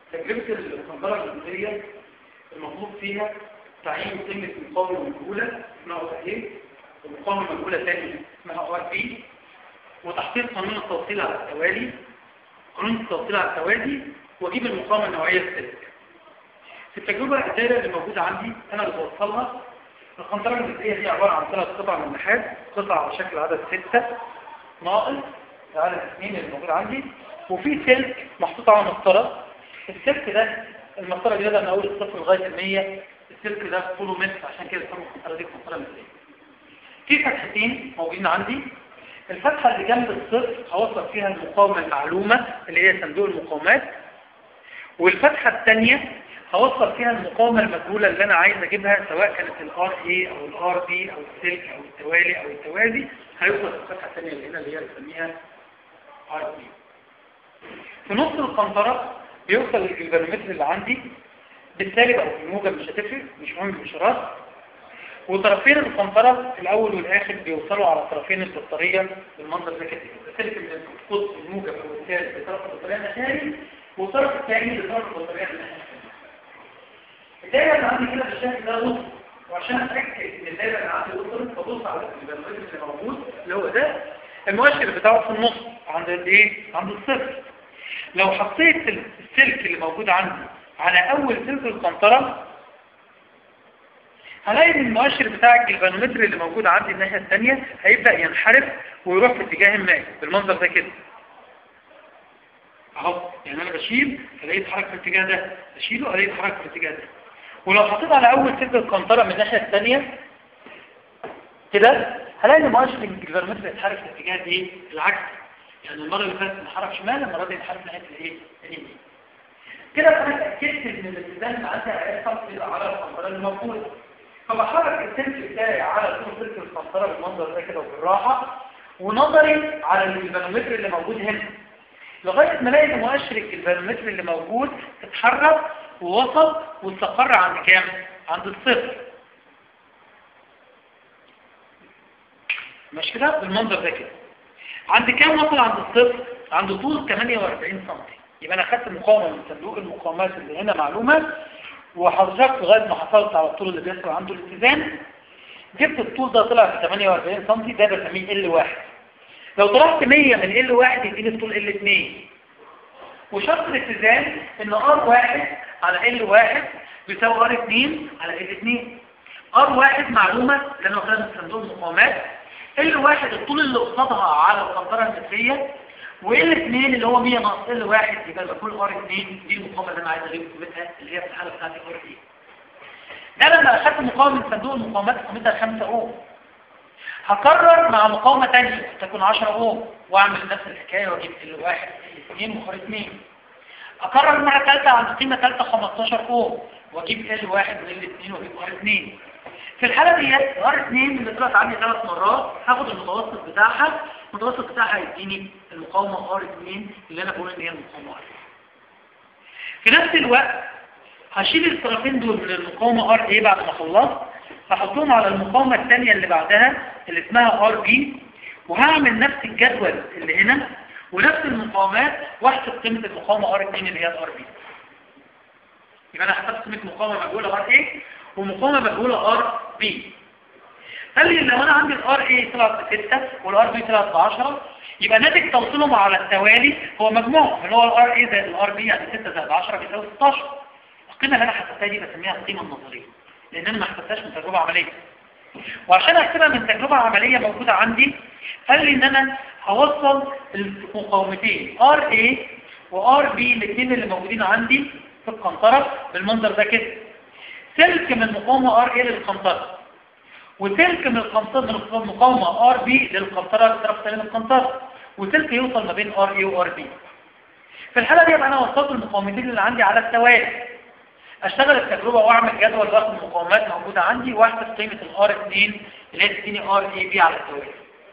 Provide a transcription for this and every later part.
تجربة القنطرة الجزئية المطلوب فيها تعيين قيمة المقاومة المجهولة اسمها ايه والمقاومة المجهولة ثاني اسمها ار بي وتحقيق قانون التوصيل على التوالي قانون التوصيل على التوالي واجيب المقاومة النوعية الثالثة في التجربة الدائرة اللي موجودة عندي أنا اللي بوصلها القنطرة الجزئية دي عبارة عن ثلاث قطع من النحاس قطع على شكل عدد ستة ناقص عدد اثنين اللي موجود عندي وفي سلك محطوط على مسطرة السلك ده المسطرة دي بدأ من أول الصفر لغاية المية السلك ده طوله متر عشان كده بيسموا القنطرة دي قنطرة مترية في فتحتين موجودين عندي الفتحة اللي جنب الصفر هوصل فيها المقاومة المعلومة اللي هي صندوق المقاومات والفتحة الثانية هوصل فيها المقاومة المجهولة اللي أنا عايز أجيبها سواء كانت الار اي أو الار بي أو السلك أو التوالي أو التوازي هيوصل في الفتحة الثانية اللي هنا اللي هي بنسميها ار بي في نص القنطرة بيوصل الجلفانومتر اللي عندي بالسالب أو بالموجب مش هتفرق مش مهم الإشارات وطرفين القنطرة في الأول والآخر بيوصلوا على طرفين البطارية بالمنظر ده كده السلك من القطب الموجب أو السالب بطرف البطارية الناحية والطرف الثاني بطرف البطارية الناحية الدايرة اللي عندي كده بالشكل ده وصل وعشان اتاكد ان الدايره اللي عندي وصلت ببص على البرنامج اللي موجود اللي هو ده المؤشر بتاعه في النص عند الايه عند الصفر لو حطيت السلك اللي موجود عندي على اول سلك القنطره هلاقي ان المؤشر بتاع الجلفانومتر اللي موجود عندي الناحيه الثانيه هيبدا ينحرف ويروح في اتجاه ما بالمنظر ده كده اهو يعني انا بشيل الاقيه يتحرك في الاتجاه ده اشيله الاقيه يتحرك في الاتجاه ده ولو حطيت على اول سلك القنطره من الناحيه الثانيه كده هلاقي ان مؤشر الجلفانومتر يتحرك في الاتجاه ايه العكس يعني المره اللي فاتت انحرف شمال المره دي انحرف ناحيه الايه اليمين كده انا اتاكدت ان الاتزان اللي عندي هيحصل على القنطره اللي موجوده فبحرك السلك بتاعي على طول سلك القنطره بالمنظر ده كده وبالراحه ونظري على الجلفانومتر اللي موجود هنا لغايه ما الاقي مؤشر الجلفانومتر اللي موجود اتحرك ووصل واستقر عند كام عند الصفر مش كده بالمنظر ده كده عند كام وصل عند الصفر عند طول 48 سم يبقى انا خدت المقاومه من صندوق المقاومات اللي هنا معلومه وحضرتك لغايه ما حصلت على الطول اللي بيحصل عنده الاتزان جبت الطول ده طلع في 48 سم ده بسميه ال واحد لو طلعت 100 من ال واحد يديني الطول ال 2 وشرط الاتزان ان ار واحد على ال واحد بيساوي ار 2 على ال 2 ار واحد معلومه اللي انا واخدها من صندوق المقاومات ال واحد الطول اللي قصادها على القنطره المتريه وال 2 اللي هو 100 ناقص ال واحد يبقى يبقى كل ار 2 دي المقاومه اللي انا عايز اجيب قيمتها اللي هي في الحاله بتاعت ار 2 ده لما اخدت مقاومه من صندوق المقاومات قيمتها 5 اوم هكرر مع مقاومة تانية تكون 10 اوم واعمل نفس الحكاية واجيب ال 1 ال 2 وخر 2 اكرر مع ثالثة عند قيمة ثالثة 15 اوم واجيب ال 1 وال 2 واجيب ار 2 في الحالة دي ار 2 اللي طلعت عندي ثلاث مرات هاخد المتوسط بتاعها المتوسط بتاعها يديني المقاومة ار 2 اللي انا بقول ان هي المقاومة ار في نفس الوقت هشيل الطرفين دول من المقاومة ار ايه بعد ما خلصت هحطهم على المقاومة الثانية اللي بعدها اللي اسمها ار بي وهعمل نفس الجدول اللي هنا ونفس المقاومات واحسب قيمة المقاومة ار 2 اللي هي الار بي يبقى انا حسبت قيمة مقاومة مجهولة ار ايه ومقاومة مجهولة ار بي قال لي لو انا عندي الار ايه طلعت ب 6 والار بي طلعت ب 10 يبقى ناتج توصيلهم على التوالي هو مجموعهم اللي هو الار ايه زائد الار بي يعني 6 زائد 10 بيساوي 16 القيمة اللي انا حسبتها دي بسميها القيمة النظرية لان انا ما حسبتهاش من تجربة عملية وعشان احسبها من تجربة عملية موجودة عندي قال لي ان انا هوصل المقاومتين RA و RB الاثنين اللي موجودين عندي في القنطرة بالمنظر ده كده سلك من مقاومة RA للقنطرة وسلك من القنطرة من المقاومة RB للقنطرة للطرف الثاني من القنطرة وسلك يوصل ما بين RA و RB في الحالة دي يبقى انا وصلت المقاومتين اللي عندي على التوالي اشتغل التجربة واعمل جدول ضغط المقاومات موجودة عندي واحسب قيمة الار 2 اللي هي تديني ار اي بي على التوالي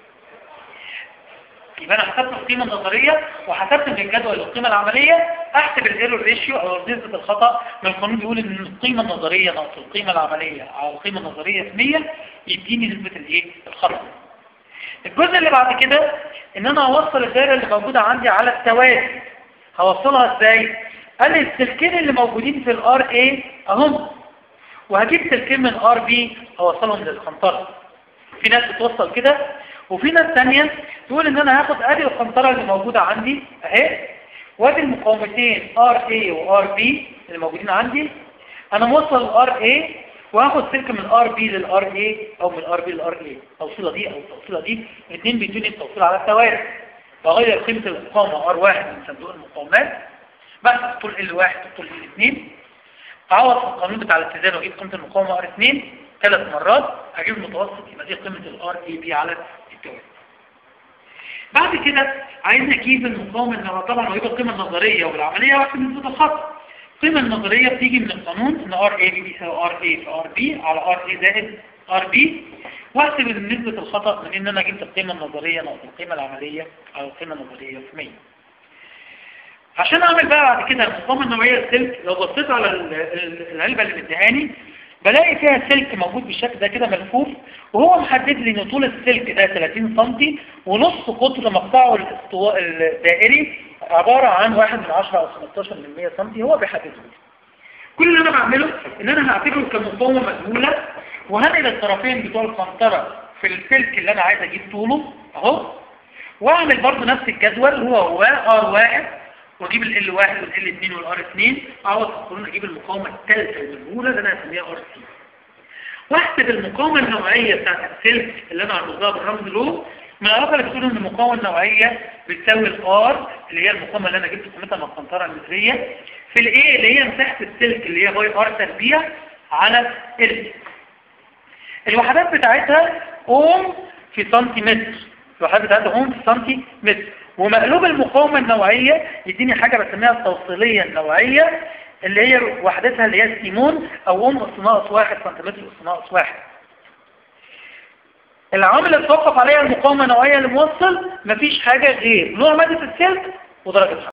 يبقى انا حسبت القيمة النظرية وحسبت من الجدول القيمة العملية احسب الايرور ريشيو او نسبة الخطأ من القانون بيقول ان القيمة النظرية ناقص القيمة العملية على القيمة النظرية في 100 يديني نسبة الايه الخطأ الجزء اللي بعد كده ان انا اوصل الدائرة اللي موجودة عندي على التوالي هوصلها ازاي قال لي السلكين اللي موجودين في الار اي اهم وهجيب سلكين من ار بي اوصلهم للقنطره في ناس بتوصل كده وفي ناس تانية تقول ان انا هاخد ادي القنطره اللي موجوده عندي اهي وادي المقاومتين ار اي وار بي اللي موجودين عندي انا موصل الار اي وهاخد سلك من ار بي للار اي او من ار بي للار اي التوصيله دي او التوصيله دي الاثنين بيدوني التوصيل على التوالي بغير قيمه المقاومه ار واحد من صندوق المقاومات بس طول ال واحد وطول ال اثنين اعوض في القانون بتاع الاتزان واجيب قيمه المقاومه ار 2 ثلاث مرات اجيب المتوسط يبقى دي قيمه الار اي بي على التوالي بعد كده عايز اجيب المقاومه النوويه طبعا واجيب القيمه النظريه والعمليه واحسب نسبه الخطا القيمه النظريه بتيجي من القانون ان ار اي بي بيساوي ار اي في ار بي على ار اي زائد ار بي واحسب نسبه الخطا من ان انا جبت القيمه النظريه ناقص القيمه العمليه على القيمه النظريه في 100 عشان اعمل بقى بعد كده المقاومه النوويه السلك لو بصيت على ال- ال- العلبه اللي مديهاني بلاقي فيها سلك موجود بالشكل ده كده ملفوف وهو محدد لي ان طول السلك ده 30 سم ونص قطر مقطعه الاستواء الدائري عبارة عن 1 من 10 او 15 من 100 سم هو بيحدده لي كل اللي انا بعمله ان انا هعتبره كمقاومه مجهوله وهنقل الطرفين بتوع القنطره في السلك اللي انا عايز اجيب طوله اهو واعمل برضه نفس الجدول هو هو ار واحد واجيب ال واحد وال 2 والار 2 اعوض في القانون اجيب المقاومه الثالثه المجهوله اللي انا هسميها ار سي واحسب المقاومه النوعيه بتاعت السلك اللي انا عرضتها بالرمز له من العلاقه اللي بتقول ان المقاومه النوعيه بتساوي الار اللي هي المقاومه اللي انا جبت قيمتها من القنطره المتريه في الايه اللي هي مساحه السلك اللي هي باي ار تربيع على ال الوحدات بتاعتها اوم في سنتيمتر الوحدات بتاعتها اوم في سنتيمتر ومقلوب المقاومة النوعية يديني حاجة بسميها التوصيلية النوعية اللي هي وحدتها اللي هي السيمون او اوم اس ناقص واحد سنتيمتر اس ناقص واحد العوامل اللي توقف عليها المقاومة النوعية الموصل مفيش حاجة غير نوع مادة السلك ودرجة حرارة